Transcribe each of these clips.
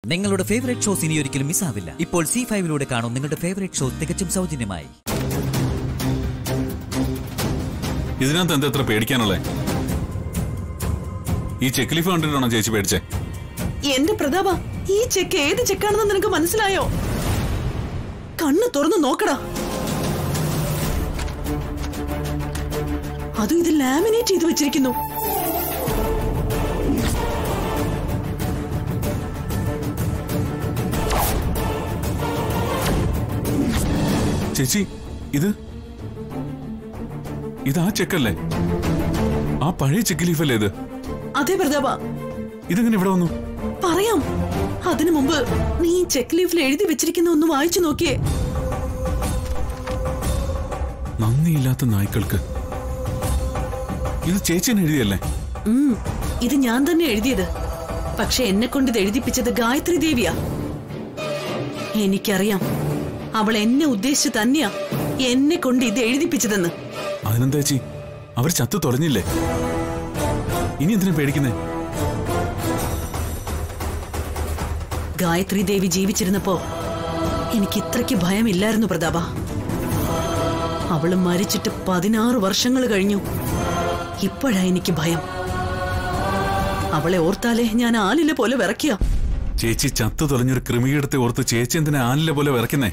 നിങ്ങളുടെ favourite shows ഇനി ഒരിക്കലും മിസ്സാവില്ല ഇപ്പോൾ സി ഫൈവിലൂടെ കാണും നിങ്ങളുടെ ഫേവറേറ്റ് ഷോ തികച്ചും സൗജന്യമായി ഇതിനകത്ത് എന്താ എത്ര പേടിക്കാനുള്ളേ ഈ ചെക്ക് ലീഫ് കണ്ടിട്ടാണോ ചേച്ചി പേടിച്ചേ എന്റെ പ്രതാപ ഈ ചെക്ക് ഏത് ചെക്കാണെന്ന് നിനക്ക് മനസ്സിലായോ കണ്ണ് തുറന്നു നോക്കടാ അതും ഇത് ലാമിനേറ്റ് ചെയ്ത് വെച്ചിരിക്കുന്നു ചേച്ചി ഇത് ഇത് ആ ചെക്കല്ലേ ആ പഴയ ചെക്ക് ലീഫല്ലേ ഇത് അതെ പ്രതാപ ഇതെങ്ങനെ ഇവിടെ വന്നു പറയാം അതിനു മുമ്പ് നീ ഈ ചെക്ക് ലീഫിൽ എഴുതി വെച്ചിരിക്കുന്ന ഒന്ന് വായിച്ചു നോക്കിയേ നന്ദിയില്ലാത്ത നായ്ക്കൾക്ക് ഇത് ചേച്ചി തന്നെ എഴുതിയല്ലേ ഉം, ഇത് ഞാൻ തന്നെ എഴുതിയത് പക്ഷെ എന്നെ കൊണ്ട് ഇത് എഴുതിപ്പിച്ചത് ഗായത്രി ദേവിയാ എനിക്കറിയാം അവൾ എന്നെ ഉദ്ദേശിച്ച് തന്നെയാ എന്നെ കൊണ്ട് ഇത് എഴുതിപ്പിച്ചതെന്ന് അതിനെന്താ ചേച്ചി അവർ ചത്തു തുറഞ്ഞില്ലേ ഇനി എന്തിനാ പേടിക്കുന്നേ ഗായത്രി ദേവി ജീവിച്ചിരുന്നപ്പോ എനിക്ക് ഇത്രയ്ക്ക് ഭയമില്ലായിരുന്നു പ്രതാപ അവള് മരിച്ചിട്ട് പതിനാറ് വർഷങ്ങൾ കഴിഞ്ഞു ഇപ്പോഴാ എനിക്ക് ഭയം അവളെ ഓർത്താലേ ഞാൻ ആലിലെ പോലെ വിറക്കിയ ചേച്ചി ചത്തു തുറഞ്ഞൊരു ക്രിമികീടത്തെ ഓർത്ത് ചേച്ചി എന്തിനാ ആലിലെ പോലെ വിറയ്ക്കുന്നേ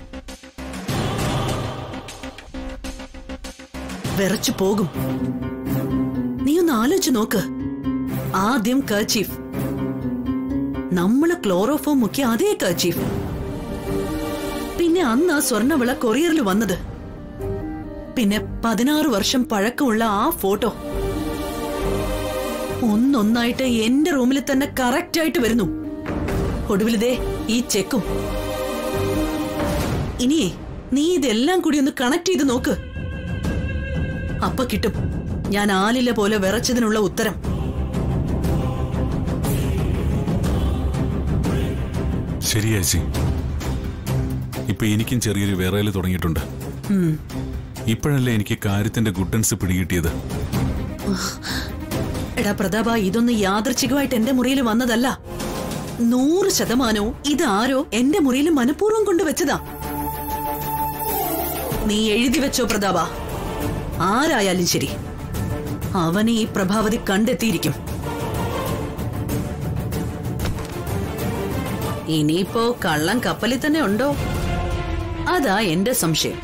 വിറച്ചു പോകും നീ ഒന്ന് ആലോചിച്ച് നോക്ക് ആദ്യം കർച്ചീഫ് നമ്മള് ക്ലോറോഫോം മുക്കിയ അതേ കർച്ചീഫ് പിന്നെ അന്ന് ആ സ്വർണ്ണവിള കൊറിയറിൽ വന്നത് പിന്നെ പതിനാറ് വർഷം പഴക്കമുള്ള ആ ഫോട്ടോ ഒന്നൊന്നായിട്ട് എന്റെ റൂമിൽ തന്നെ കറക്റ്റ് ആയിട്ട് വരുന്നു ഒടുവിലിതേ ഈ ചെക്കും ഇനിയേ നീ ഇതെല്ലാം കൂടി ഒന്ന് കണക്ട് ചെയ്ത് നോക്ക് അപ്പൊ കിട്ടും ഞാൻ ആലില പോലെ വിറച്ചതിനുള്ള ഉത്തരം ശരി ചേച്ചി ഇപ്പൊ എനിക്കും ചെറിയൊരു വിറയല് തുടങ്ങിയിട്ടുണ്ട് ഇപ്പോഴല്ലേ എനിക്ക് കാര്യത്തിന്റെ ഗുഡൻസ് പിടികിട്ടിയത് എടാ പ്രതാപ ഇതൊന്നും യാദർച്ഛികമായിട്ട് എന്റെ മുറിയിൽ വന്നതല്ല നൂറ് ശതമാനവും ഇതാരോ എന്റെ മുറിയിൽ മനഃപൂർവ്വം കൊണ്ടുവച്ചതാ നീ എഴുതി വെച്ചോ പ്രതാപ ആരായാലും ശരി അവനെ ഈ പ്രഭാവതി കണ്ടെത്തിയിരിക്കും ഇനിയിപ്പോ കള്ളം കപ്പലിൽ തന്നെ ഉണ്ടോ അതാ എന്റെ സംശയം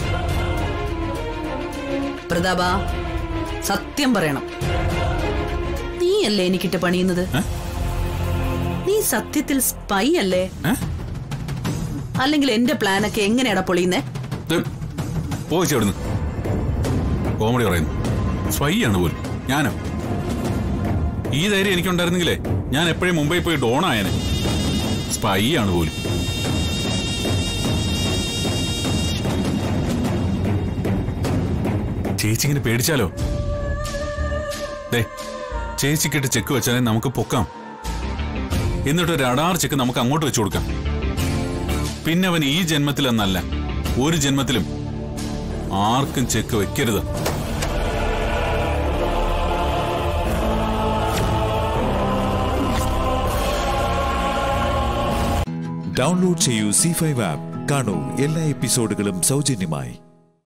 പ്രതാപ സത്യം പറയണം നീയല്ലേ എനിക്കിട്ട് പണിയുന്നത് ഏ? നീ സത്യത്തിൽ സ്പൈ അല്ലേ ഏ? അല്ലെങ്കിൽ എന്റെ പ്ലാനൊക്കെ എങ്ങനെയാടാ പൊളിയുന്നേ ദേ, പോ ചേച്ചി അവിടുന്ന് കോമഡി പറയുന്നു സ്വൈ ആണ് പോലും ഞാനോ ഈ ധൈര്യം എനിക്കുണ്ടായിരുന്നെങ്കിലേ ഞാൻ എപ്പോഴും മുംബൈ പോയി ഡോൺ ആയനെ സ്പൈ ആണ് പോലും ചേച്ചി ഇങ്ങനെ പേടിച്ചാലോ ദേ ചേച്ചിക്കിട്ട് ചെക്ക് വെച്ചാലേ നമുക്ക് പൊക്കാം എന്നിട്ട് ഒരു അടാർ ചെക്ക് നമുക്ക് അങ്ങോട്ട് വെച്ചു കൊടുക്കാം പിന്നെ അവൻ ഈ ജന്മത്തിലെന്നല്ല ഒരു ജന്മത്തിലും ആർക്കും ചെക്ക് വെക്കരുത് ഡൗൺലോഡ് ചെയ്യൂ സി ഫൈവ് ആപ്പ് കാണൂ എല്ലാ എപ്പിസോഡുകളും സൗജന്യമായി